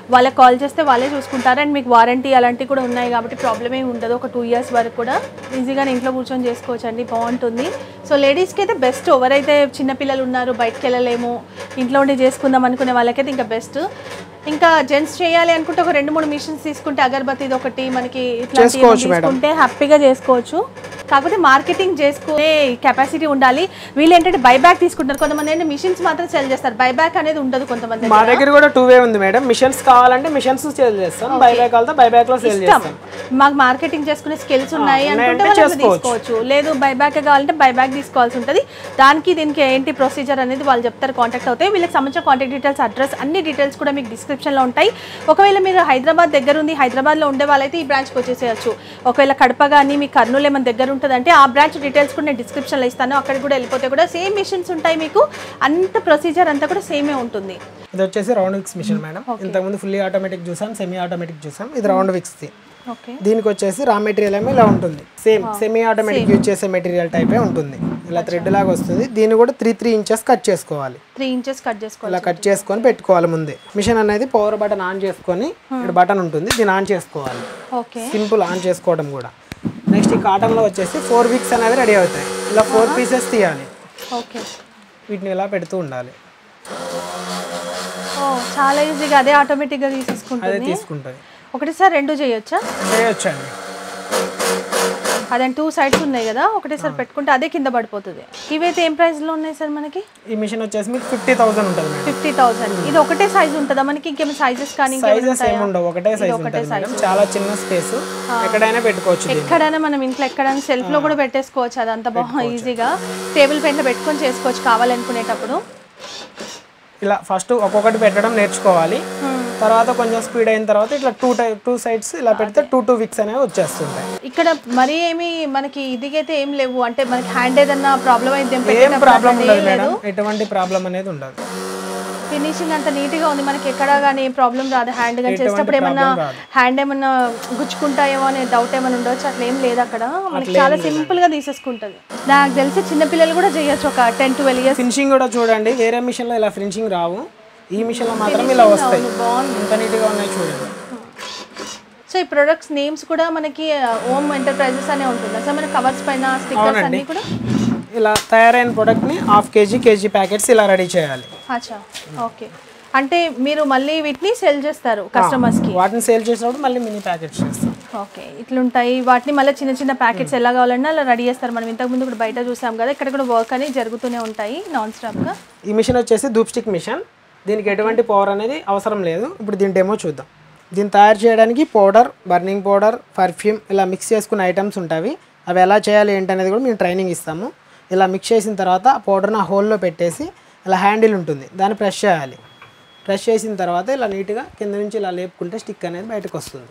వాళ్ళకి కాల్ చేస్తే వాళ్ళే చూసుకుంటారు అండ్ మీకు వారంటీ అలాంటివి కూడా ఉన్నాయి కాబట్టి ప్రాబ్లమ్ ఏమి ఉండదు ఒక టూ ఇయర్స్ వరకు కూడా ఈజీగా ఇంట్లో కూర్చొని చేసుకోవచ్చు అండి బాగుంటుంది సో లేడీస్కి అయితే బెస్ట్ ఎవరైతే చిన్నపిల్లలు ఉన్నారు బయటకు వెళ్ళలేము ఇంట్లో ఉండి చేసుకుందాం అనుకునే వాళ్ళకైతే ఇంకా బెస్ట్ ఇంకా జెంట్స్ చేయాలి అనుకుంటే ఒక రెండు మూడు మిషన్స్ తీసుకుంటే అగరబత్తిది ఒకటి మనకి ఇట్లాంటి చేసుకోవచ్చు మేడం. తీసుకుంటే హ్యాపీగా చేసుకోవచ్చు కాకపోతే మార్కెటింగ్ చేసుకునే కెపాసిటీ ఉండాలి వీళ్ళు ఏంటంటే బైబ్యాక్ తీసుకుంటారు కొంతమంది ఏంటంటే మిషన్స్ మాత్రం సెల్ చేస్తారు బైబ్యాక్ అనేది ఉండదు కొంతమంది మా దగ్గర కూడా టూ వే ఉంది మేడం మిషన్స్ కావాలంటే మిషన్స్ సేల్ చేస్తాం బైబ్యాక్ వెళ్తే బైబ్యాక్ లో సేల్ ఇష్టం చేస్తాం మాకు మార్కెటింగ్ చేసుకునే స్కిల్స్ ఉన్నాయి అనుకుంటే ఉన్నాయంటే వాళ్ళు అట్లా చేసుకోవచ్చు. తీసుకోవచ్చు లేదు బైబ్యాక్ కావాలంటే బైబ్యాక్ తీసుకోవాల్సి ఉంటుంది దానికి దీనికి ఏంటి ప్రొసీజర్ అనేది వాళ్ళు చెప్తారు కాంటాక్ట్ అవుతాయి వీళ్ళకి సంబంధించిన కాంటాక్ట్ డీటెయిల్స్ అడ్రస్ అన్ని డీటెయిల్స్ కూడా మీకు డిస్క్రిప్షన్లో ఉంటాయి ఒకవేళ మీరు హైదరాబాద్ దగ్గర ఉంది హైదరాబాద్లో ఉండే వాళ్ళైతే ఈ బ్రాంచ్కి వచ్చేసేయచ్చు ఒకవేళ కడప కానీ మీ కర్నూలు ఏమైనా దగ్గర ఉంటుందంటే ఆ బ్రాంచ్ డీటెయిల్స్ కూడా నేను డిస్క్రిప్షన్లో ఇస్తాను అక్కడికి కూడా వెళ్ళిపోతే కూడా సేమ్ మిషన్స్ ఉంటాయి మీకు అంత ప్రొసీజర్ అంతా కూడా సేమే ఉంటుంది ఇది వచ్చేసి రౌండ్ విక్స్ మిషన్ మేడం ఇంతకుముందు ఫుల్లీ ఆటోమేటిక్ చూసాం సెమీ ఆటోమేటిక్ చూసాం ఇది రౌండ్ విక్స్ ది ఓకే దీనికి వచ్చేసి రా మెటీరియల్ ఏమో ఇలా ఉంటుంది సేమ్ సెమీ ఆటోమేటిక్ యూజ్ చేసే మెటీరియల్ టైపే ఉంటుంది ఇలా థ్రెడ్ లాగా వస్తుంది దీన్ని కూడా త్రీ త్రీ ఇంచెస్ కట్ చేసుకోవాలి త్రీ ఇంచెస్ కట్ చేసుకోవాలి ఇలా కట్ చేసుకొని పెట్టుకోవాలి ముందే మిషన్ అనేది పవర్ బటన్ ఆన్ చేసుకొని ఇక్కడ బటన్ ఉంటుంది దీన్ని ఆన్ చేసుకోవాలి ఓకే సింపుల్ ఆన్ చేసుకోవడం కూడా నెక్స్ట్ ఈ కాటన్లో వచ్చేసి ఫోర్ వీక్స్ అనేవి రెడీ అవుతాయి ఇలా ఫోర్ పీసెస్ తీయాలి ఓకే వీటిని ఇలా పెడుతూ ఉండాలి ఓ చాలా ఈజీగా అదే ఆటోమేటిక్గా అదే తీసేసుకుంటుంది తీసుకుంటుంది ఒకటేసారి రెండు చేయొచ్చా చేయొచ్చండి అదే టూ సైడ్స్ ఉన్నాయి కదా ఒకటేసారి పెట్టుకుంటే అదే కింద పడిపోతుంది ఇవైతే ఏం ప్రైస్లో ఉన్నాయి సార్ మనకి ఈ మిషన్ వచ్చేసి మీకు ఫిఫ్టీ థౌసండ్ ఉంటుంది మేడం ఫిఫ్టీ థౌసండ్ ఇది ఒకటే సైజ్ ఉంటుందా మనకి ఇంకేమైనా సైజెస్ కానీ ఇంకేమైనా సైజెస్ ఏమి ఉండవు ఒకటే సైజ్ ఉంటుంది మేడం చాలా చిన్న స్పేస్ ఎక్కడైనా పెట్టుకోవచ్చు దీన్ని. ఎక్కడైనా మనం ఇంట్లో ఎక్కడైనా సెల్ఫ్ లో కూడా పెట్టేసుకోవచ్చు అదంతా బాగా ఈజీగా టేబుల్ పైన పెట్టుకొని చేసుకోవచ్చు కావాలనుకునేటప్పుడు ఇలా ఫస్ట్ ఒక్కొక్కటి పెట్టడం నేర్చుకోవాలి తర్వాత కొంచెం స్పీడ్ అయిన తర్వాత ఇట్లా టూ టై టూ సైడ్స్ ఇలా పెడితే టూ టూ వీక్స్ అనేవి వచ్చేస్తుంటాయి ఇక్కడ మరీ ఏమి మనకి ఇదిగైతే ఏం లేవు అంటే మనకి హ్యాండ్ ఏదన్నా ప్రాబ్లం అయితే ఏం ప్రాబ్లం ఉండదు మేడం ఎటువంటి ప్రాబ్లం అనేది ఉండదు ఫినిషింగ్ అంత నీట్ గా ఉంది మనకి ఎక్కడ కానీ ఏం ప్రాబ్లం రాదు హ్యాండ్ కానీ చేసేటప్పుడు ఏమన్నా problem రాదు. హ్యాండ్ ఏమన్నా గుచ్చుకుంటాయేమో అనే డౌట్ ఏమైనా ఉండొచ్చు అట్లా ఏం లేదు అక్కడ మనకి చాలా సింపుల్ గా తీసేసుకుంటది నాకు తెలిసి చిన్నపిల్లలు కూడా చేయొచ్చు ఒక టెన్ ట్వెల్వ్ ఇయర్స్ ఫినిషింగ్ కూడా చూడండి వేరే మిషన్లో ఇలా ఫినిషింగ్ రావు ఈ మిషన్లో మాత్రం ఇలా వస్తాయి ఎంత నీట్గా ఉన్నాయి చూడండి సో ఈ ప్రొడక్ట్స్ నేమ్స్ కూడా మనకి ఓమ్ ఎంటర్ప్రైజెస్ అనే ఉంటుంది సో మన కవర్స్ పైన స్టిక్కర్స్ అన్ని కూడా ఇలా తయారైన ప్రోడక్ట్ని హాఫ్ కేజీ కేజీ ప్యాకెట్స్ ఇలా రెడీ చేయాలి అచ్చా ఓకే అంటే మీరు మళ్ళీ వీటిని సెల్ చేస్తారు కస్టమర్స్ కి వాటిని సేల్ చేసినప్పుడు మళ్ళీ మినీ ప్యాకెట్స్ చేస్తాం ఓకే ఇట్లుంటాయి వాటిని మళ్ళీ చిన్న చిన్న ప్యాకెట్స్ ఎలా కావాలన్నా అలా రెడీ చేస్తారు మనం ఇంతకు ముందు కూడా బయట చూసాం కదా ఇక్కడ కూడా వర్క్ అనేది జరుగుతూనే ఉంటాయి నాన్ స్టాప్గా ఈ మిషన్ వచ్చేసి ధూప్ స్టిక్ మిషన్ దీనికి ఎటువంటి పవర్ అనేది అవసరం లేదు ఇప్పుడు దీని డెమో చూద్దాం దీన్ని తయారు చేయడానికి పౌడర్ బర్నింగ్ పౌడర్ పర్ఫ్యూమ్ ఇలా మిక్స్ చేసుకున్న ఐటమ్స్ ఉంటాయి అవి ఎలా చేయాలి ఏంటనేది కూడా మేము ట్రైనింగ్ ఇస్తాము ఇలా మిక్స్ చేసిన తర్వాత ఆ పౌడర్ని ఆ హోల్లో పెట్టేసి ఇలా హ్యాండిల్ ఉంటుంది దాన్ని ప్రెస్ చేయాలి ప్రెస్ చేసిన తర్వాత ఇలా నీట్గా కింద నుంచి ఇలా లేపుకుంటే స్టిక్ అనేది బయటకు వస్తుంది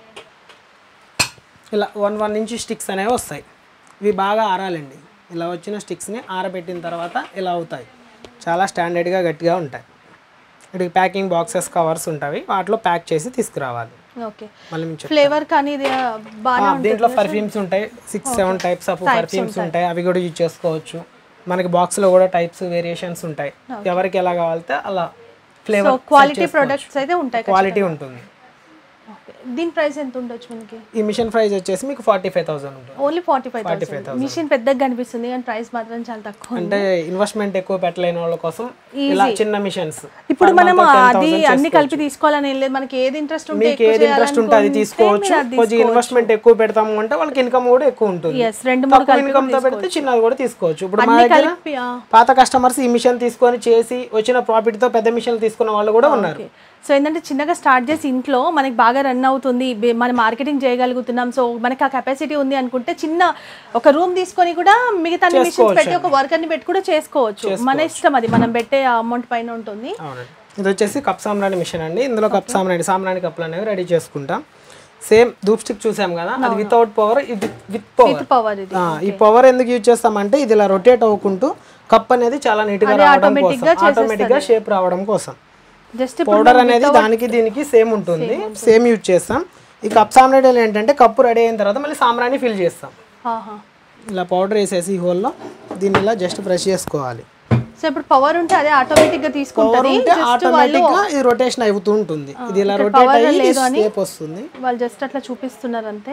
ఇలా వన్ వన్ ఇంచ్ స్టిక్స్ అనేవి వస్తాయి ఇవి బాగా ఆరాలండి ఇలా వచ్చిన స్టిక్స్ని ఆరబెట్టిన తర్వాత ఇలా అవుతాయి చాలా స్టాండర్డ్గా గట్టిగా ఉంటాయి వీటికి ప్యాకింగ్ బాక్సెస్ కవర్స్ ఉంటాయి వాటిలో ప్యాక్ చేసి తీసుకురావాలి ఓకే మళ్ళీ మేము చెప్తాం. ఫ్లేవర్ కానీ ఇది బాగా ఆ, దీంట్లో పర్ఫ్యూమ్స్ ఉంటాయి six seven types of perfumes ఉంటాయి అవి కూడా యూజ్ చేసుకోవచ్చు మనకి బాక్స్లో కూడా టైప్స్ వేరియేషన్స్ ఉంటాయి ఎవరికి ఎలా కావాలితే అలా సో ఫ్లేవర్ క్వాలిటీ ప్రొడక్ట్స్ అయితే ఉంటాయి క్వాలిటీ ఉంటుంది Okay. దీని ప్రైస్ ఎంత ఉండొచ్చు మనకి ఈ మిషన్ ప్రైస్ వచ్చేసి మీకు ఫార్టీ ఫైవ్ థౌసండ్ ఉంటుంది only forty five thousand machine పెద్దగా కనిపిస్తుంది కానీ ప్రైస్ మాత్రం చాలా తక్కువ అంటే ఇన్వెస్ట్మెంట్ ఎక్కువ పెట్టలేని వాళ్ళ కోసం ఇలా చిన్న మిషన్స్ ఇప్పుడు మనం అది అన్ని కలిపి తీసుకోవాలని ఏం లేదు మనకి ఏది ఇంట్రెస్ట్ ఉంటే మీకు ఏది ఇంట్రెస్ట్ ఉంటే అది తీసుకోవచ్చు కొంచెం ఇన్వెస్ట్మెంట్ ఎక్కువ పెడతాము అంటే వాళ్ళకి ఇన్కమ్ కూడా ఎక్కువ ఉంటుంది ఎస్ రెండు మూడు తక్కువ ఇన్కమ్ తో పెడితే చిన్నది కూడా తీసుకోవచ్చు ఇప్పుడు మా దగ్గర కలిపి ఆ, పాత కస్టమర్స్ ఈ మిషన్ తీసుకొని చేసి వచ్చిన ప్రాఫిట్ తో పెద్ద మిషన్ తీసుకున్న వాళ్ళు కూడా ఉన్నారు సో ఏంటంటే చిన్నగా స్టార్ట్ చేసి ఇంట్లో మనకి బాగా రన్ అవుతుంది బే- మనం మార్కెటింగ్ చేయగలుగుతున్నాం సో మనకి ఆ కెపాసిటీ ఉంది అనుకుంటే చిన్న ఒక రూమ్ తీసుకొని కూడా మిగతా మిషన్స్ పెట్టి ఒక వర్కర్ని పెట్టి కూడా చేసుకోవచ్చు మన ఇష్టం అది మనం పెట్టే అమౌంట్ పైన ఉంటుంది అవునండి ఇది వచ్చేసి కప్ సామ్రాణి మిషన్ అండి ఇందులో కప్ సామ్రాణి సామ్రాణి కప్పులు అనేవి రెడీ చేసుకుంటాం సేమ్ ధూప్ స్టిక్ చూసాం కదా అది వితౌట్ పవర్ ఇది విత్ పవర్ పవర్ ఇది ఈ పవర్ ఎందుకు యూజ్ చేస్తామంటే ఇది ఇలా రొటేట్ అవ్వకుంటూ కప్ అనేది చాలా నీట్ గా రావడం కోసం ఆటోమేటిక్ గా షేప్ రావడం కోసం జస్ట్ పౌడర్ అనేది దానికి దీనికి సేమ్ ఉంటుంది సేమ్ యూజ్ చేస్తాం ఈ కప్ సామ్రాణి ఏంటంటే కప్పు రెడీ అయిన తర్వాత మళ్ళీ సామ్రాణి ఫిల్ చేస్తాం ఇలా పౌడర్ వేసేసి ఈ హోల్లో దీన్ని ఇలా జస్ట్ బ్రష్ చేసుకోవాలి సో ఇప్పుడు పవర్ ఉంటే అదే ఆటోమేటిక్ గా పవర్ తీసుకుంటది ఉంటే జస్ట్ వాళ్ళు ఆటోమేటిక్ గా ఇది రొటేషన్ అవుతూ ఉంటుంది ఇది ఇలా ఇక్కడ రొటేట్ power అయ్యి లేదు అని- షేప్ వస్తుంది వాళ్ళు జస్ట్ అట్లా చూపిస్తున్నారు అంతే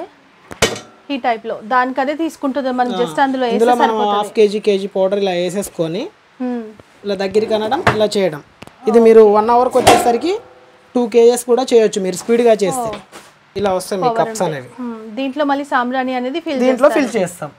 ఈ టైప్ లో దానికి అదే తీసుకుంటుంది మనం జస్ట్ అందులో ఇందులో వేస్తే మనం హాఫ్ కేజీ కేజీ పౌడర్ ఇలా వేసేసుకొని Hmm. ఇలా దగ్గరికి అనడం ఇలా చేయడం ఇది మీరు వన్ అవర్కి వచ్చేసరికి టూ కేజెస్ కూడా చేయొచ్చు మీరు స్పీడ్గా చేస్తే ఇలా వస్తాయి మీ కప్స్ అనేవి Hmm. దీంట్లో మళ్ళీ సాంబ్రాణి అనేది ఫిల్ దీంట్లో ఫిల్ చేస్తాం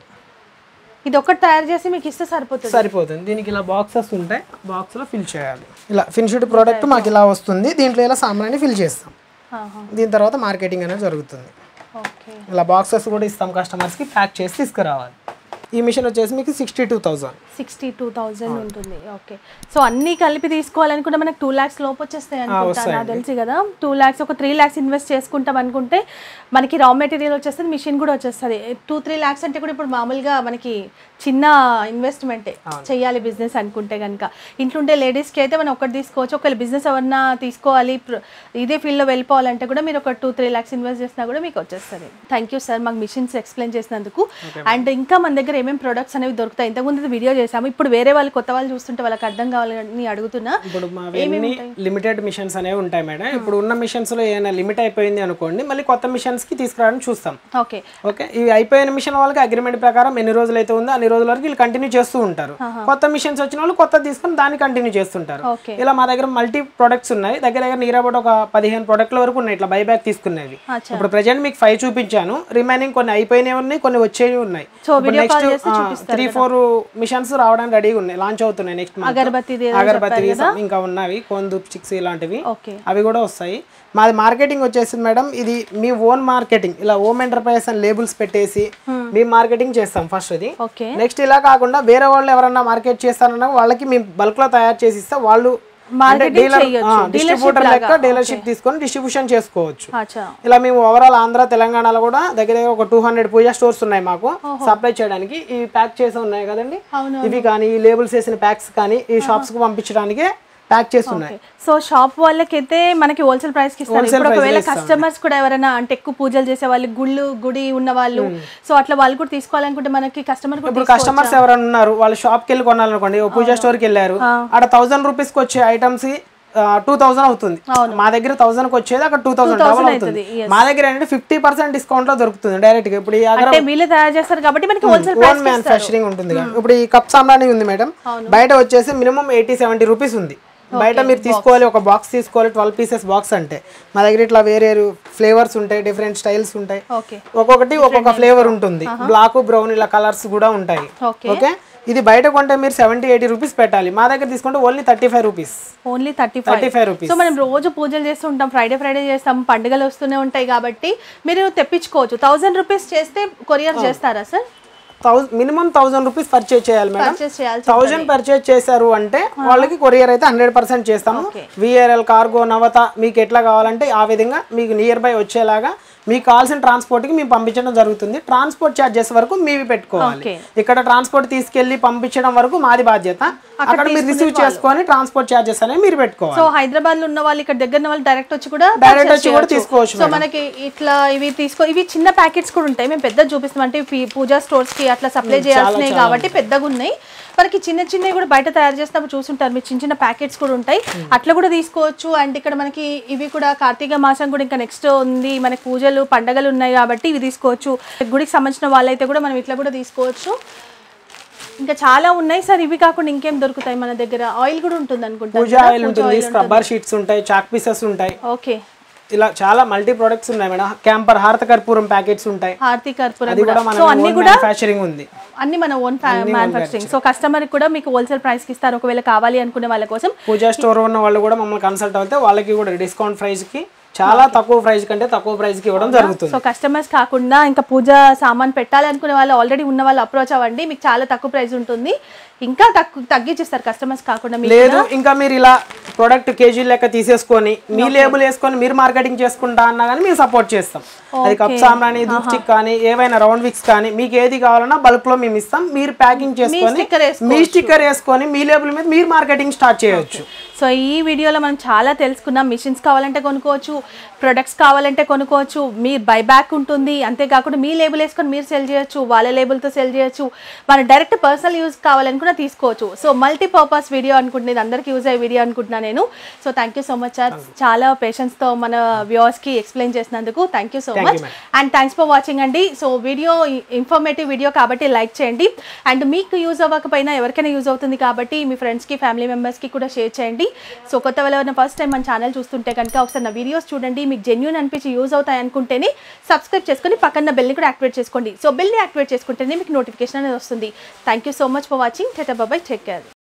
ఇది ఒకటి తయారు చేసి మీకు ఇస్తే సరిపోతుంది సరిపోతుంది దీనికి ఇలా బాక్సెస్ ఉంటాయి బాక్స్లో ఫిల్ చేయాలి ఇలా ఫినిష్డ్ ప్రోడక్ట్ మాకు ఇలా వస్తుంది దీంట్లో ఇలా సామాన్ని ఫిల్ చేస్తాం ఆహా. దీని తర్వాత మార్కెటింగ్ అనేది జరుగుతుంది ఓకే ఇలా బాక్సెస్ కూడా ఇస్తాం కస్టమర్స్కి ప్యాక్ చేసి తీసుకురావాలి ఈ మిషన్ వచ్చేసి మీకు sixty two thousand sixty two thousand ఉంటుంది ఓకే సో అన్ని కలిపి తీసుకోవాలనుకుంటే మనకు టూ ల్యాక్స్ లోపు వచ్చేస్తాయి అనుకుంటా నాకు తెలిసి కదా టూ ల్యాక్స్ ఒక త్రీ ల్యాక్స్ ఇన్వెస్ట్ చేసుకుంటాం అనుకుంటే మనకి రా మెటీరియల్ వచ్చేస్తుంది మిషన్ కూడా వచ్చేస్తుంది టూ త్రీ ల్యాక్స్ అంటే కూడా ఇప్పుడు మామూలుగా మనకి చిన్న ఇన్వెస్ట్మెంటే చేయాలి బిజినెస్ అనుకుంటే కనుక ఇంట్లో ఉండే లేడీస్కి అయితే మనం ఒకటి తీసుకోవచ్చు ఒకవేళ బిజినెస్ ఎవరన్నా తీసుకోవాలి ప్ర- ఇదే ఫీల్డ్లో వెళ్ళిపోవాలంటే కూడా మీరు ఒక టూ త్రీ ల్యాక్స్ ఇన్వెస్ట్ చేసినా కూడా మీకు వచ్చేస్తుంది థ్యాంక్ యూ సార్ మాకు మిషన్స్ ఎక్స్ప్లెయిన్ చేసినందుకు అండ్ ఇంకా మన దగ్గర ఏమేమి ప్రొడక్ట్స్ అనేవి దొరుకుతాయి ఇంతకుముందు వీడియో చేసాము ఇప్పుడు వేరే వాళ్ళు కొత్త వాళ్ళు చూస్తుంటే వాళ్ళకి అర్థం కావాలని అడుగుతున్నా ఇప్పుడు మావన్నీ లిమిటెడ్ మిషన్స్ అనేవి ఉంటాయి మేడం ఇప్పుడు ఉన్న మిషన్స్ లో ఏమైనా లిమిట్ అయిపోయింది అనుకోండి మళ్ళీ కొత్త మిషన్స్ కి తీసుకురావడానికి చూస్తాం ఓకే ఓకే ఇవి అయిపోయిన మిషన్ వాళ్ళకి అగ్రిమెంట్ ప్రకారం ఎన్ని రోజులు అయితే ఉందో అన్ని రోజుల వరకు వీళ్ళు కంటిన్యూ చేస్తూ ఉంటారు కొత్త మిషన్స్ వచ్చిన వాళ్ళు కొత్త తీసుకొని దాన్ని కంటిన్యూ చేస్తుంటారు ఓకే ఇలా మా దగ్గర మల్టీ ప్రొడక్ట్స్ ఉన్నాయి దగ్గర దగ్గర నియర్ అబౌట్ ఒక పదిహేను ప్రొడక్ట్ల వరకు ఉన్నాయి ఇట్లా బైబ్యాక్ తీసుకునేవి అచ్చా. ఇప్పుడు ప్రజెంట్ మీకు ఫైవ్ చూపించాను రిమైనింగ్ కొన్ని అయిపోయినవి ఉన్నాయి కొన్ని వచ్చేవి ఉన్నాయి సో వీడియో కాల్ చేస్తే త్రీ ఫోర్ మిషన్స్ రావడానికి రెడీగా ఉన్నాయి లాంచ్ అవుతున్నాయి నెక్స్ట్ అగరబత్తిది ఏదో అగరబత్తి ఇంకా ఉన్నవి కోందూప్ చిక్స్ ఇలాంటివి ఓకే అవి కూడా వస్తాయి మాది మార్కెటింగ్ వచ్చేసింది మేడం ఇది మీ ఓన్ మార్కెటింగ్ ఇలా ఓమ్ ఎంటర్ప్రైజెస్ అని లేబుల్స్ పెట్టేసి మీ మార్కెటింగ్ చేస్తాం ఫస్ట్ ఇది ఓకే నెక్స్ట్ ఇలా కాకుండా వేరే వాళ్ళు ఎవరన్నా మార్కెట్ చేస్తారన్నా వాళ్ళకి మేము బల్క్ లో తయారు చేసి ఇస్తే వాళ్ళు Marketing చేయొచ్చు. డిస్ట్రిబ్యూటర్ లెక్క డీలర్షిప్ తీసుకొని డిస్ట్రిబ్యూషన్ చేసుకోవచ్చు అచ్చా ఇలా మేము ఓవరాల్ ఆంధ్ర తెలంగాణలో కూడా దగ్గర దగ్గర ఒక టూ హండ్రెడ్ పూజా స్టోర్స్ ఉన్నాయి మాకు సప్లై చేయడానికి ఈ ప్యాక్ చేసి ఉన్నాయి కదండి అవును. ఇవి కానీ ఈ లేబుల్స్ వేసిన ప్యాక్స్ కానీ ఈ షాప్స్ కు పంపించడానికి ప్యాక్ చేసి ఉన్నాయి సో షాప్ వాళ్ళకైతే మనకి హోల్సేల్ ప్రైస్ కి ఇస్తారు ఇప్పుడు ఒకవేళ కస్టమర్స్ కూడా ఎవరైనా అంటే ఎక్కువ పూజలు చేసే వాళ్ళు గుళ్ళు గుడి ఉన్న వాళ్ళు సో అట్లా వాళ్ళు కూడా తీసుకోవాలనుకుంటే మనకి కస్టమర్ కూడా ఇప్పుడు కస్టమర్స్ ఎవరైనా ఉన్నారు వాళ్ళు షాప్ కి వెళ్ళి కొనాలనుకోండి ఓ పూజా స్టోర్ కి వెళ్ళారు అక్కడ థౌసండ్ రూపీస్ కి వచ్చే ఐటమ్స్ టూ థౌసండ్ అవుతుంది మా దగ్గర థౌసండ్ కి వచ్చేది అక్కడ టూ థౌసండ్ డబల్ అవుతుంది మా దగ్గర ఏంటంటే ఫిఫ్టీ పర్సెంట్ డిస్కౌంట్ లో దొరుకుతుంది డైరెక్ట్ గా ఇప్పుడు ఈ అగర అంటే వీళ్ళే తయారు చేస్తారు కాబట్టి మనకి హోల్సేల్ ఓన్ మ్యానుఫ్యాక్చరింగ్ ఉంటుంది కదా. ఇప్పుడు ఈ కప్ సాంబ్రాణి ఉంది మేడం బయట వచ్చేసి మినిమం ఎయిటీ సెవెంటీ రూపీస్ ఉంది బయట మీరు తీసుకోవాలి ఒక బాక్స్ తీసుకోవాలి ట్వెల్వ్ పీసెస్ బాక్స్ అంటే మా దగ్గర ఇట్లా వేరే ఫ్లేవర్స్ ఉంటాయి డిఫరెంట్ స్టైల్స్ ఉంటాయి ఓకే ఒక్కొక్కటి ఒక్కొక్క ఫ్లేవర్ ఉంటుంది బ్లాక్ బ్రౌన్ ఇలా కలర్స్ కూడా ఉంటాయి ఓకే ఓకే ఇది బయట కొంటే మీరు సెవెంటీ ఎయిటీ రూపీస్ పెట్టాలి మా దగ్గర తీసుకుంటే only thirty five rupees only thirty thirty five five rupees so మనం రోజు పూజలు చేస్తూ ఉంటాం ఫ్రైడే ఫ్రైడే చేస్తాం పండుగలు వస్తూనే ఉంటాయి కాబట్టి మీరు తెప్పించుకోవచ్చు థౌసండ్ రూపీస్ చేస్తే కొరియర్ చేస్తారా sir thousand minimum thousand rupees purchase చేయాలి మేడం పర్చేస్ చేయాల్సి థౌజండ్ పర్చేజ్ చేశారు అంటే వాళ్ళకి కొరియర్ అయితే హండ్రెడ్ పర్సెంట్ చేస్తాము విఆర్ఎల్ కార్గో నవత మీకు ఎట్లా కావాలంటే ఆ విధంగా మీకు నియర్ బై వచ్చేలాగా మీకు కావాల్సిన ట్రాన్స్పోర్ట్ కి మేము పంపించడం జరుగుతుంది ట్రాన్స్పోర్ట్ ఛార్జెస్ వరకు మీవి పెట్టుకోవాలి Okay. ఇక్కడ ట్రాన్స్పోర్ట్ తీసుకెళ్లి పంపించడం వరకు మాది బాధ్యత అక్కడ మీరు రిసీవ్ చేసుకొని ట్రాన్స్పోర్ట్ ఛార్జెస్ అనేవి మీరు పెట్టుకోవాలి సో హైదరాబాద్ లో ఉన్న వాళ్ళు ఇక్కడ దగ్గర ఉన్న వాళ్ళు డైరెక్ట్ వచ్చి కూడా Direct purchase వచ్చి కూడా చేయొచ్చు. తీసుకోవచ్చు సో మనకి ఇట్లా ఇవి తీసుకో ఇవి చిన్న ప్యాకెట్స్ కూడా ఉంటాయి మేము పెద్ద చూపిస్తాం అంటే ఇవి పూజా స్టోర్స్ కి అట్లా సప్లై చేయాల్సినవి కాబట్టి పెద్దగా ఉన్నాయి మనకి చిన్న చిన్నవి కూడా బయట తయారు చేసినప్పుడు చూసుంటారు మీరు చిన్న చిన్న ప్యాకెట్స్ కూడా ఉంటాయి అట్లా కూడా తీసుకోవచ్చు అండ్ ఇక్కడ మనకి ఇవి కూడా కార్తీక మాసం కూడా ఇంకా నెక్స్ట్ ఉంది మనకి పూజలు పండగలు ఉన్నాయి కాబట్టి ఇవి తీసుకోవచ్చు గుడికి సంబంధించిన వాళ్ళైతే కూడా మనం ఇట్లా కూడా తీసుకోవచ్చు ఇంకా చాలా ఉన్నాయి సార్ ఇవి కాకుండా ఇంకేం దొరుకుతాయి మన దగ్గర ఆయిల్ కూడా ఉంటుంది అనుకుంటా పూజ ఆయిల్ ఉంటుంది స్క్రబ్బర్ షీట్స్ ఉంటాయి చాక్ పీసెస్ ఉంటాయి ఓకే ఇలా చాలా మల్టీ ప్రొడక్ట్స్ ఉన్నాయి మేడం క్యాంపర్ హారత కర్పూరం ప్యాకెట్స్ ఉంటాయి హార్తి కర్పూరం అది కూడా కూడా మన సో అన్ని కూడా మ్యానుఫ్యాక్చరింగ్ ఉంది అన్ని మన ఓన్ మ్యానుఫ్యాక్చరింగ్ సో కస్టమర్ కూడా మీకు హోల్సేల్ ప్రైస్ కి ఇస్తారు ఒకవేళ కావాలి అనుకునే వాళ్ళ కోసం పూజా స్టోర్ ఉన్న వాళ్ళు కూడా మమ్మల్ని కన్సల్ట్ అవుతే వాళ్ళకి కూడా డిస్కౌంట్ ప్రైస్ కి చాలా తక్కువ ప్రైస్ కంటే తక్కువ ప్రైస్ కి ఇవ్వడం జరుగుతుంది సో కస్టమర్స్ కాకుండా ఇంకా పూజ సామాన్ పెట్టాలి అనుకునే వాళ్ళు ఆల్రెడీ ఉన్న వాళ్ళు అప్రోచ్ అవ్వండి మీకు చాలా తక్కువ ప్రైస్ ఉంటుంది ఇంకా తక్కువ తగ్గించిస్తారు కస్టమర్స్ కాకుండా మీకు లేదు ఇంకా మీరు ఇలా ప్రొడక్ట్ కేజీ లెక్క తీసేసుకొని మీ లేబుల్ వేసుకొని మీరు మార్కెటింగ్ చేసుకుంటా అన్నా కానీ మేము సపోర్ట్ చేస్తాం అది కప్ సాంబ్రాణి ధూప్ స్టిక్ కానీ ఏవైనా రౌండ్ విక్స్ కానీ మీకు ఏది కావాలన్నా బల్క్ లో మేము ఇస్తాం మీరు ప్యాకింగ్ చేసుకొని sticker వేసుకోవచ్చు. మీ స్టిక్కర్ వేసుకొని మీ లేబుల్ మీద మీరు మార్కెటింగ్ స్టార్ట్ చేయొచ్చు సో ఈ వీడియోలో మనం చాలా తెలుసుకున్నాం మిషన్స్ కావాలంటే కొనుక్కోవచ్చు ప్రొడక్ట్స్ కావాలంటే కొనుక్కోవచ్చు మీ బైబ్యాక్ ఉంటుంది అంతేకాకుండా మీ లేబుల్ వేసుకొని మీరు సెల్ చేయొచ్చు వాళ్ళ లేబుల్తో సెల్ చేయొచ్చు మన డైరెక్ట్ పర్సనల్ యూస్ కావాలనుకుంటే కూడా తీసుకోవచ్చు సో మల్టీపర్పస్ వీడియో అనుకుంటున్నది అందరికీ యూజ్ అయ్యే వీడియో అనుకుంటున్నా నేను so thank you so much sir చాలా పేషెన్స్తో మన వ్యూవర్స్కి ఎక్స్ప్లెయిన్ చేసినందుకు thank you so Thank much you, ma'am. And thanks for watching అండి సో వీడియో ఇన్ఫర్మేటివ్ వీడియో కాబట్టి లైక్ చేయండి అండ్ మీకు యూజ్ అవ్వకపోయినా ఎవరికైనా యూజ్ అవుతుంది కాబట్టి మీ ఫ్రెండ్స్కి ఫ్యామిలీ మెంబర్స్కి కూడా షేర్ చేయండి సో కొత్త వాళ్ళ ఫస్ట్ టైం మన ఛానల్ చూస్తుంటే కనుక ఒకసారి నా వీడియోస్ చూడండి మీకు జెన్యున్ అనిపించి యూజ్ అవుతాయి అనుకుంటేనే సబ్స్క్రైబ్ చేసుకొని పక్కన బెల్ని కూడా యాక్టివేట్ చేసుకోండి సో బెల్ని యాక్టివేట్ చేసుకుంటేనే మీకు నోటిఫికేషన్ అనేది వస్తుంది thank you so much for watching టెటా బాబాయ్ టేక్ కేర్